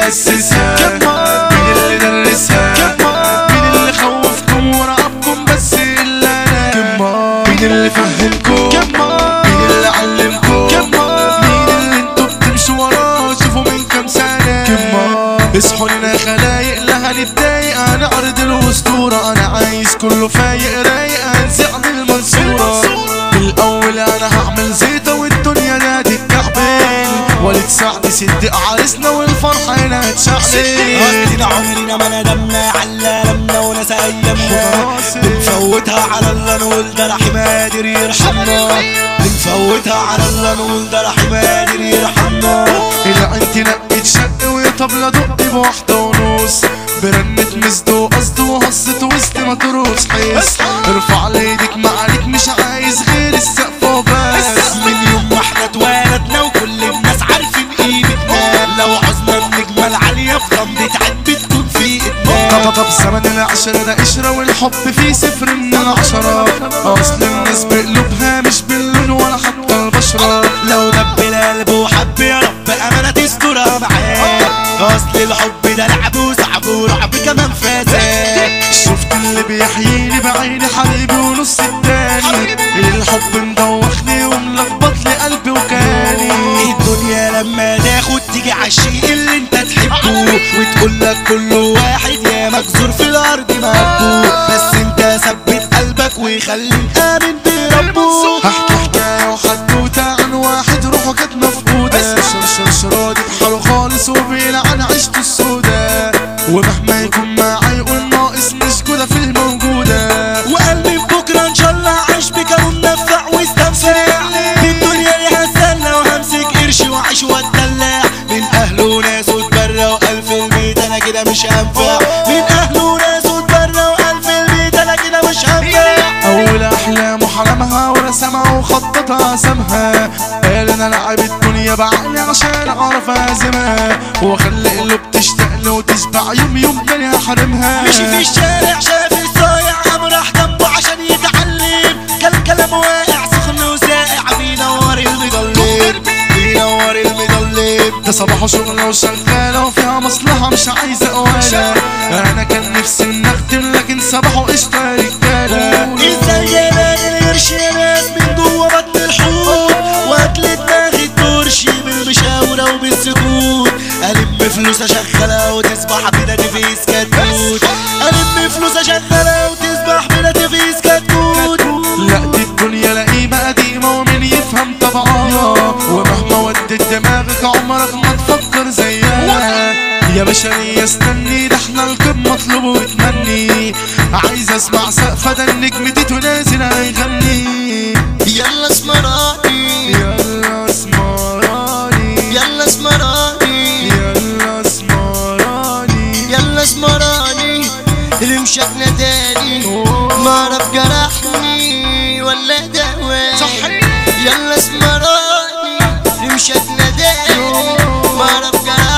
أسسها مين اللي درسها مين اللي خوفكم ورعبكم بس إلا أنا مين اللي فهمكم مين اللي علمكم مين اللي انتوا بتمشوا وراه شوفوا من كام سنة اصحوا لنا خلايق لا هنتضايق انا ارض الاسطورة انا عايز كله فايق رايق انزع المنصورة من الاول انا هعمل زيطة والدنيا نادي الكعبين ولد سعد صدق عرسنا والفرحة هنا هتشعلي اصلنا عمرنا ما ندمنا على لمنا ونسى ايامنا بنفوتها على الله نقول ده رحيم قادر يرحمنا بنفوتها على الله نقول ده رحيم قادر يرحمنا إلى انت نقيت شق وطبلة دق بواحدة ونص برنت مزدو قصد وهصت وسط ما تروس حس ارفع ليدك معاليك مش عايز غير السقف وبس من يوم ما احنا اتولدنا وكل الناس عارفين قيمتنا لو عزنا النجمة العالية في غمضة عين بتكون في ايدنا طب طب زمن العشرة ده قشرة والحب فيه صفر من العشرة أصل الناس بقلوبها مش باللون ولا حتى البشرة لو دب القلب وحب يا رب امانة تسترها معاه اصل الحب ده لعب وصعب ورعب كمان فاتك شفت اللي بيحييني بعيني حبيبي ونص التاني الحب مدوخني وملخبط لي قلبي وكاني الدنيا لما تاخد تيجي عالشيء اللي انت تحبه وتقول لك كل واحد يا مكسور في الارض مهبوب بس انت ثبت قلبك وخليك امن بربه هحكي حكاية وحدوتة عن واحد روحه كانت مفقودة شرشر شرادي بحاله خالص وبيلعن عيشته السودا ومهما يكون معاه يقول ناقص مش جودة في الموجودة وقلبي بكره ان شاء الله عاش بك ومنفع واستنفع في الدنيا ليها سنه وهمسك قرش واعيش واتدلع من اهله وناس واتبرى والف البيت انا كده مش هنفع من اهله وناس واتبرى والف البيت انا كده مش هنفع أول أحلامه حلمها ورسمها وخططها سمها قال أنا لعب الدنيا بعقلي عشان أعرف أهزمها وأخلي قلوب تشتاق له وتشبع يوم يوم تاني أحرمها مشي في الشارع شاف الصايع قام راح جنبه عشان يتعلم كان كلام واقع سخن وساقع بينور المضلم بينور المضلم ده صباحه شغلة وشغالة وفيها مصلحة مش عايزة قوالة أنا كان نفسي إن أختم لكن صباحه قشطة يا رجالة ازاي جبال القرش يا ناس من جوه بطن الحوت واكل دماغي الترش بالمشاورة وبالسكوت الم فلوس اشغلها وتصبح بلا تفيس كتكوت الم فلوس اشغلها وتصبح بلا تفيس كتكوت لا دي الدنيا لئيمة قديمة ومين يفهم طبعها ومهما ودت دماغك عمرك ما تفكر زيها يا بشرية استني ده احنا القمة اطلب وتمني عايز اسمع سقفة ده النجم دي تنازل هيغني يلا اسمراني يلا اسمراني يلا اسمراني يلا اسمراني يلا اسمراني رمشك ناداني ما اعرف جرحني ولا دواء يلا اسمراني رمشك ناداني ما اعرف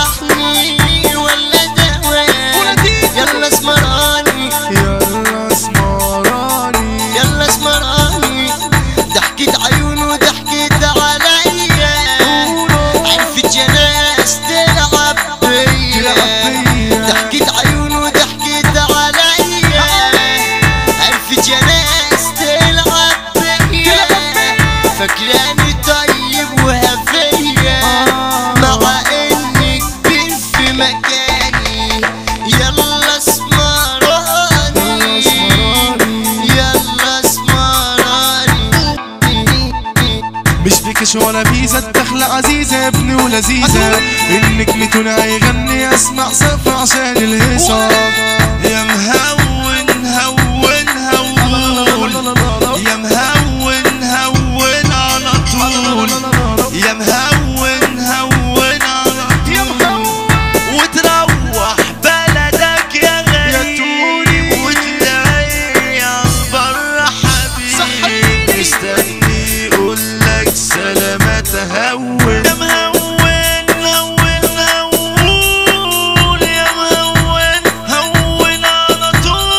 جرحني ولا دواء يلا اسمراني يلا اسمراني يلا اسمراني ضحكت عيونه ضحكت عليا عرفت يا ناس تلعب بيا ضحكت عيونه ضحكت عليا عرفت يا ناس تلعب بيا فاكراني طيب وهفية مع اني كبير في مكاني يلا اسمراني يلا اسمراني مش بكش ولا فيزا الدخلة عزيزة يا ابني ولذيذة النجم توني هيغني اسمع سقف عشان الهيصة يا مهون هون هون يا مهون هون على طول يا مهون هون على طول وتروح بلدك يا غريب وتريح برا حبيبي مستني يقول لك سلامات هون يا مهون هون هون يا مهون هون على طول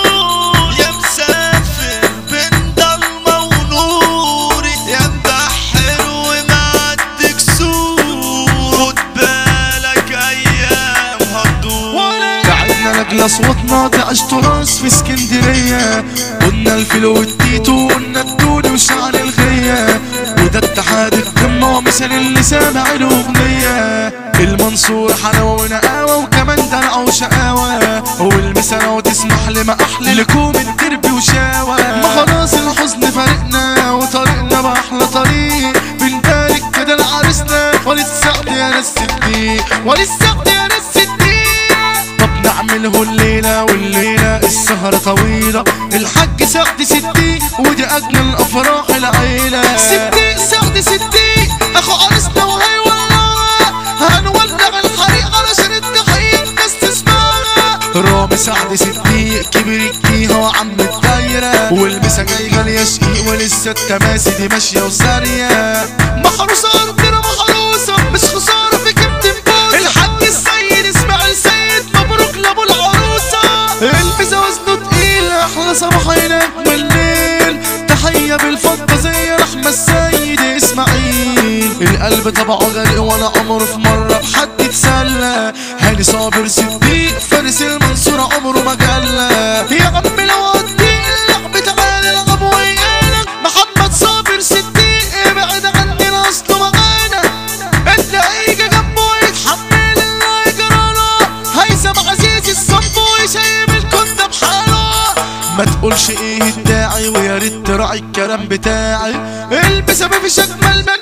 احلى اصواتنا تعيش تراث في اسكندريه قلنا الفيل والتيتو قلنا الدودي وشعر الغيه وده اتحاد القمه ومثال اللي سامع الاغنيه المنصور حلاوه ونقاوه وكمان دلع وشقاوه والمثال وتسمح لي ما احلى لكم الدرب وشاوه ما خلاص الحزن فارقنا وطريقنا باحلى طريق بنبارك كده لعرسنا وللسعد يا ناس الدين وللسعد يا ناس الدين طب نعمله الليلة والليلة السهرة طويلة الحاج سعد ستي ودي أجمل أفراح العيلة ستي سعد ستي أخو عرسنا وهي والله هنولع الحريق علشان التحية الناس تسمعها رامي سعد ستي كبر الجيهة وعم الدايرة والمسا جاي غالية شقيق ولسه التماسي دي ماشية وسارية محروسة أرضنا محروسة مش خسارة في كابتن بوسة الحاج السيد اسماعيل سيد مبروك لأبو العروسة البسة وزنه تقيل أحلى صباح هناك بالليل تحية بالفضة زي رحمة السيد إسماعيل القلب طبعه غريق ولا عمره في مرة بحد اتسلى هاني صابر صديق فارس المنصورة عمره ما جلى يا عم لو قضي اللعب تعالى العب ويانا محمد صابر صديق ابعد عني الاصل معانا اللي هيجي جنبه يتحمل اللي يجراله هيثم عزيز الصنبوي شايب الكون ده بحاله ما تقولش ايه الداعي ويا ريت تراعي الكلام بتاعي البس ما فيش اجمل من